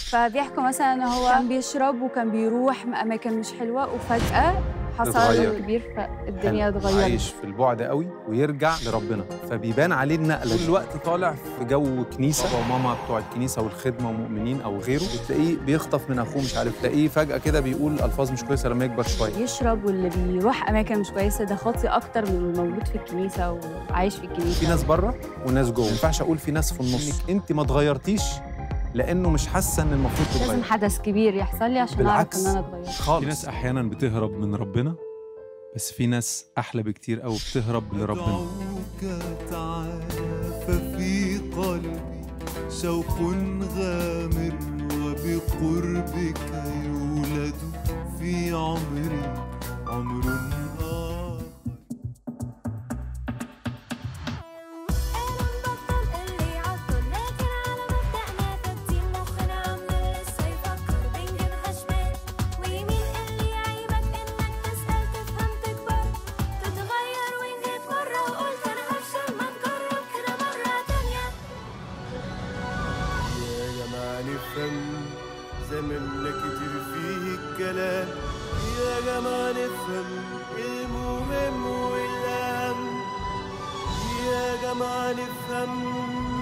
فبيحكوا مثلا ان هو كان بيشرب وكان بيروح اماكن مش حلوه وفجاه حصل اتغير. كبير فالدنيا حلو. اتغيرت عايش في البعد قوي ويرجع لربنا فبيبان عليه النقله طول الوقت طالع في جو كنيسه بابا وماما بتوع الكنيسه والخدمه ومؤمنين او غيره بتلاقيه بيخطف من اخوه مش عارف تلاقيه فجاه كده بيقول الفاظ مش كويسه لما يكبر شويه يشرب واللي بيروح اماكن مش كويسه ده خاطي اكتر من الموجود في الكنيسه وعايش في الكنيسه في ناس بره وناس جوه ما ينفعش اقول في ناس في النص انت ما اتغيرتيش لانه مش حاسه ان المفروض لازم تتغير حدث كبير يحصل لي عشان اعرف بالعكس. ان انا اتغيرت خالص في ناس احيانا بتهرب من ربنا بس في ناس احلى بكتير قوي بتهرب لربنا أدعوك تعالى ففي قلبي شوق غامر وبقربك يولد في عمري عمر آخر قالوا نبطل اللي يعطل لكن على مبدأنا ثابتين مخنا عاملين لسه يفكر بنجيبها شمال ويمين اللي يعيبك انك تسأل تفهم تكبر تتغير وإن جيت مرة وقلت أنا هفشل ما تجرب كده مرة تانية يا جماعة نفهم زماننا كتير فيه الكلام يا جماعة نفهم المهم والأهم يا جماعة نفهم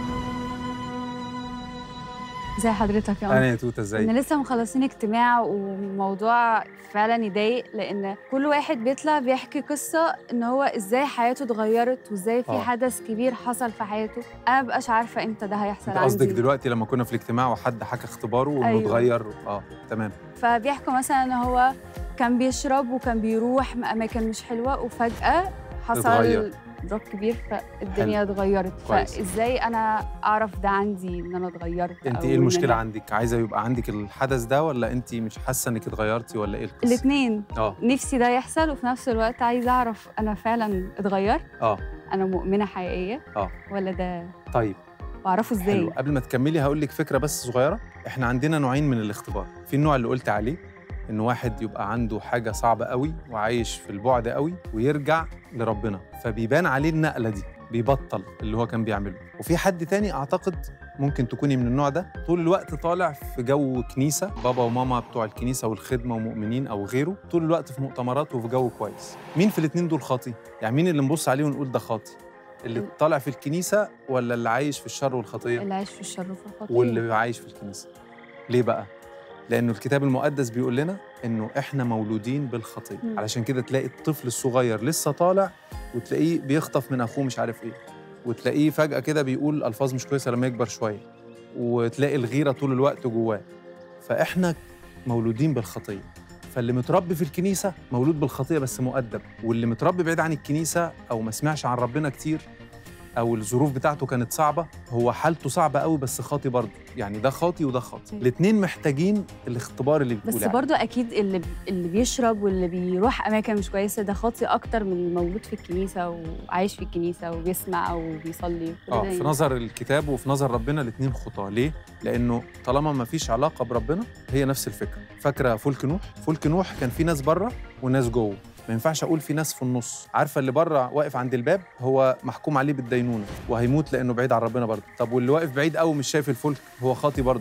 زي حضرتك يا انا عمر يا توته ازاي ان لسه مخلصين اجتماع وموضوع فعلا يضايق لان كل واحد بيطلع بيحكي قصه ان هو ازاي حياته اتغيرت وازاي في آه. حدث كبير حصل في حياته انا مبقاش عارفه امتى ده هيحصل انت قصدك عندي. دلوقتي لما كنا في الاجتماع وحد حكى اختباره وانه أيوة. اتغير اه تمام فبيحكوا مثلا ان هو كان بيشرب وكان بيروح اماكن مش حلوه وفجاه حصل اتغير. دروب كبير فالدنيا اتغيرت كويس. فازاي انا اعرف ده عندي ان انا اتغيرت انت أو ايه إن المشكله أنا- عندك عايزه يبقى عندك الحدث ده ولا انت مش حاسه انك اتغيرتي ولا ايه القصه الاثنين اه نفسي ده يحصل وفي نفس الوقت عايزه اعرف انا فعلا اتغيرت اه انا مؤمنه حقيقيه اه ولا ده طيب واعرفه ازاي حلو قبل ما تكملي هقول لك فكره بس صغيره احنا عندنا نوعين من الاختبار في النوع اللي قلت عليه ان واحد يبقى عنده حاجه صعبه قوي وعايش في البعد قوي ويرجع لربنا فبيبان عليه النقله دي بيبطل اللي هو كان بيعمله وفي حد تاني اعتقد ممكن تكوني من النوع ده طول الوقت طالع في جو كنيسه بابا وماما بتوع الكنيسه والخدمه ومؤمنين او غيره طول الوقت في مؤتمرات وفي جو كويس مين في الاثنين دول خاطي يعني مين اللي نبص عليه ونقول ده خاطي اللي طالع في الكنيسه ولا اللي عايش في الشر والخطيه اللي عايش في الشر وفي الخطيه واللي عايش في الكنيسه ليه بقى لانه الكتاب المقدس بيقول لنا انه احنا مولودين بالخطيه مم. علشان كده تلاقي الطفل الصغير لسه طالع وتلاقيه بيخطف من اخوه مش عارف ايه وتلاقيه فجاه كده بيقول الفاظ مش كويسه لما يكبر شويه وتلاقي الغيره طول الوقت جواه فاحنا مولودين بالخطيه فاللي متربي في الكنيسه مولود بالخطيه بس مؤدب واللي متربي بعيد عن الكنيسه او ما سمعش عن ربنا كتير او الظروف بتاعته كانت صعبه هو حالته صعبه قوي بس خاطي برضه يعني ده خاطي وده خاطي أيوة. الاثنين محتاجين الاختبار اللي بس بتقولي برضو اكيد اللي اللي بيشرب واللي بيروح اماكن مش كويسه ده خاطي اكتر من الموجود في الكنيسه وعايش في الكنيسه وبيسمع او بيصلي كل اه ده في يعني. نظر الكتاب وفي نظر ربنا الاثنين خطاه ليه لانه طالما ما فيش علاقه بربنا هي نفس الفكره فاكره فلك نوح فلك نوح كان في ناس بره وناس جوه ما ينفعش اقول في ناس في النص عارفه اللي بره واقف عند الباب هو محكوم عليه بالدينونه وهيموت لانه بعيد عن ربنا برضه طب واللي واقف بعيد قوي مش شايف الفلك هو خاطي برضه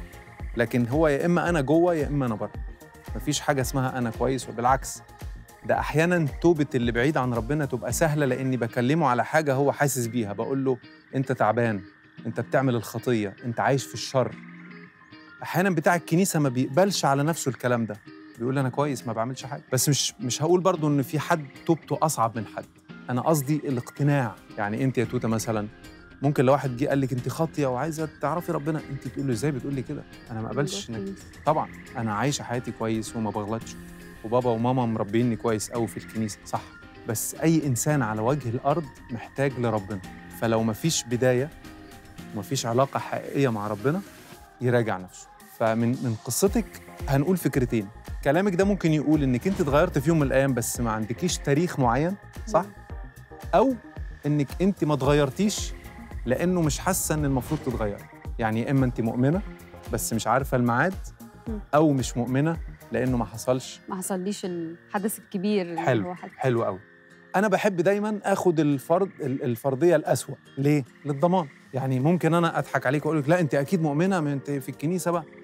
لكن هو يا اما انا جوه يا اما انا بره مفيش حاجه اسمها انا كويس وبالعكس ده احيانا توبه اللي بعيد عن ربنا تبقى سهله لاني بكلمه على حاجه هو حاسس بيها بقول له انت تعبان انت بتعمل الخطيه انت عايش في الشر احيانا بتاع الكنيسه ما بيقبلش على نفسه الكلام ده بيقول انا كويس ما بعملش حاجه بس مش مش هقول برضو ان في حد توبته اصعب من حد انا قصدي الاقتناع يعني انت يا توته مثلا ممكن لو واحد جه قال لك انت خاطيه وعايزه تعرفي ربنا انت تقول له ازاي بتقول لي كده انا ما اقبلش انك طبعا انا عايشه حياتي كويس وما بغلطش وبابا وماما مربيني كويس قوي في الكنيسه صح بس اي انسان على وجه الارض محتاج لربنا فلو ما فيش بدايه وما فيش علاقه حقيقيه مع ربنا يراجع نفسه فمن من قصتك هنقول فكرتين كلامك ده ممكن يقول انك انت اتغيرت في يوم من الايام بس ما عندكيش تاريخ معين صح او انك انت ما اتغيرتيش لانه مش حاسه ان المفروض تتغير يعني يا اما انت مؤمنه بس مش عارفه الميعاد مم. او مش مؤمنه لانه ما حصلش ما حصليش الحدث الكبير اللي حلو هو حد حلو قوي انا بحب دايما اخد الفرض ال- الفرضيه الاسوا ليه للضمان يعني ممكن انا اضحك عليك واقول لك لا انت اكيد مؤمنه ما انت في الكنيسه بقى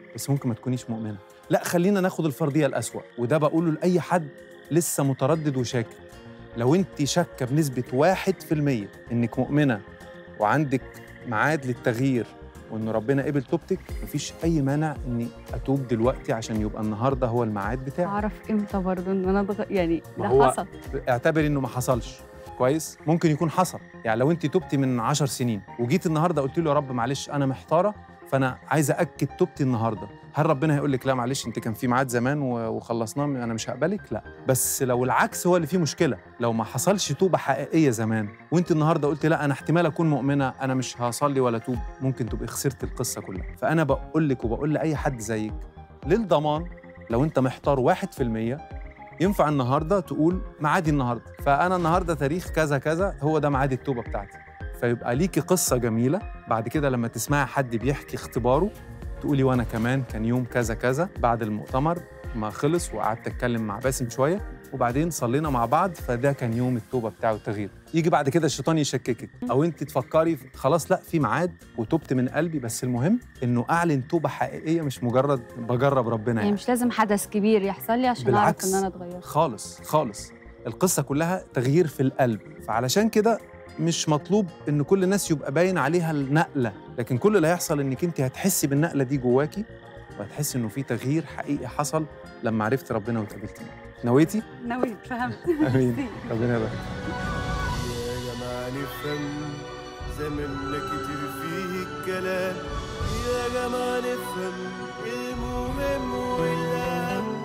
بس ممكن ما تكونيش مؤمنه لا خلينا ناخد الفرضيه الأسوأ وده بقوله لاي حد لسه متردد وشاكك لو انت شاكه بنسبه واحد في المية انك مؤمنه وعندك ميعاد للتغيير وان ربنا قبل توبتك مفيش اي مانع اني اتوب دلوقتي عشان يبقى النهارده هو الميعاد بتاعي اعرف امتى برضه ان انا أتغ... يعني ما ده هو- حصل اعتبري انه ما حصلش كويس ممكن يكون حصل يعني لو انت تبتي من عشر سنين وجيت النهارده قلت له يا رب معلش انا محتاره فانا عايزه اكد توبتي النهارده هل ربنا هيقول لك لا معلش انت كان في ميعاد زمان و- وخلصناه انا مش هقبلك لا بس لو العكس هو اللي فيه مشكله لو ما حصلش توبه حقيقيه زمان وانت النهارده قلت لا انا احتمال اكون مؤمنه انا مش هصلي ولا توب ممكن تبقي خسرت القصه كلها فانا بقول لك وبقول لاي حد زيك للضمان لو انت محتار واحد في المية ينفع النهارده تقول معادي النهارده فانا النهارده تاريخ كذا كذا هو ده ميعاد التوبه بتاعتي فيبقى ليكي قصه جميله بعد كده لما تسمعي حد بيحكي اختباره تقولي وانا كمان كان يوم كذا كذا بعد المؤتمر ما خلص وقعدت اتكلم مع باسم شويه وبعدين صلينا مع بعض فده كان يوم التوبه بتاعه والتغيير يجي بعد كده الشيطان يشككك او انت تفكري في- خلاص لا في ميعاد وتوبت من قلبي بس المهم انه اعلن توبه حقيقيه مش مجرد بجرب ربنا يعني يعني مش لازم حدث كبير يحصل لي عشان اعرف بالعكس. ان انا اتغيرت خالص خالص القصة كلها تغيير في القلب فعلشان كده مش مطلوب ان كل الناس يبقى باين عليها النقلة لكن كل اللي هيحصل انك انت هتحسي بالنقلة دي جواكي وهتحسي انه في تغيير حقيقي حصل لما عرفت ربنا واتقابلتي معاه. نويتي؟ نويت فهمت امين ربنا يبارك يا جماعة نفهم زماننا كتير فيه الكلام يا جماعة نفهم المهم والأهم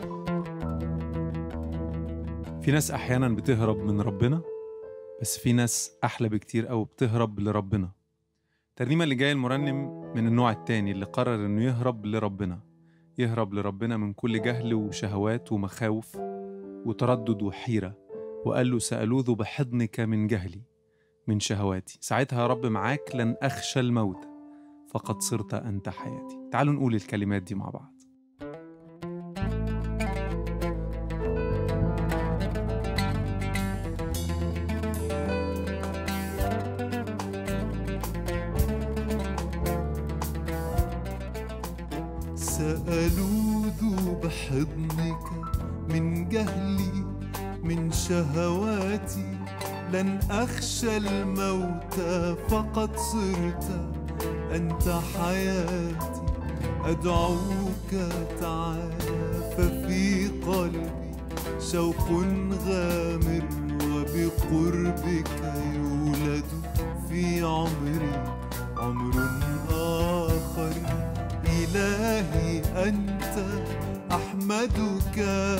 في ناس احيانا بتهرب من ربنا بس في ناس احلى بكتير قوي بتهرب لربنا الترنيمه اللي جايه المرنم من النوع التاني اللي قرر انه يهرب لربنا يهرب لربنا من كل جهل وشهوات ومخاوف وتردد وحيره وقال له سالوذ بحضنك من جهلي من شهواتي ساعتها يا رب معاك لن اخشى الموت فقد صرت انت حياتي تعالوا نقول الكلمات دي مع بعض سألوذ بحضنك من جهلي من شهواتي لن أخشى الموت فقد صرت أنت حياتي أدعوك تعال ففي قلبي شوق غامر وبقربك يولد في عمري عمر آخر إلهي أنت أحمدك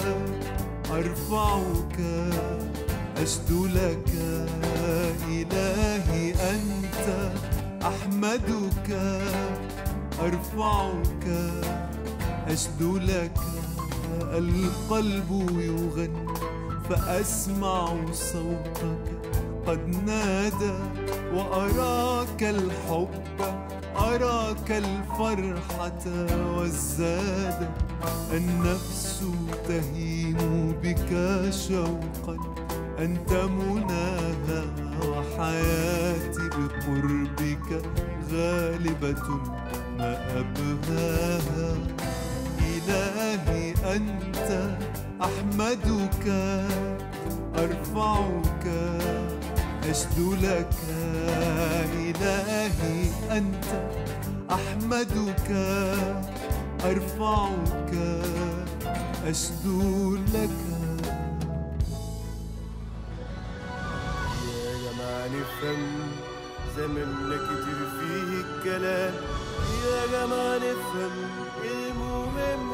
أرفعك أشد لك إلهي أنت أحمدك أرفعك أشد لك القلب يغني فأسمع صوتك قد نادى وأراك الحب أراك الفرحة والزاد النفس تهيم بك شوقا أنت مناها وحياتي بقربك غالبة ما أبهاها إلهي أنت أحمدك أرفعك أشد لك إلهي أنت أحمدك أرفعك أشد لك يا جماعة نفهم زماننا كتير فيه الكلام يا جماعة نفهم المهم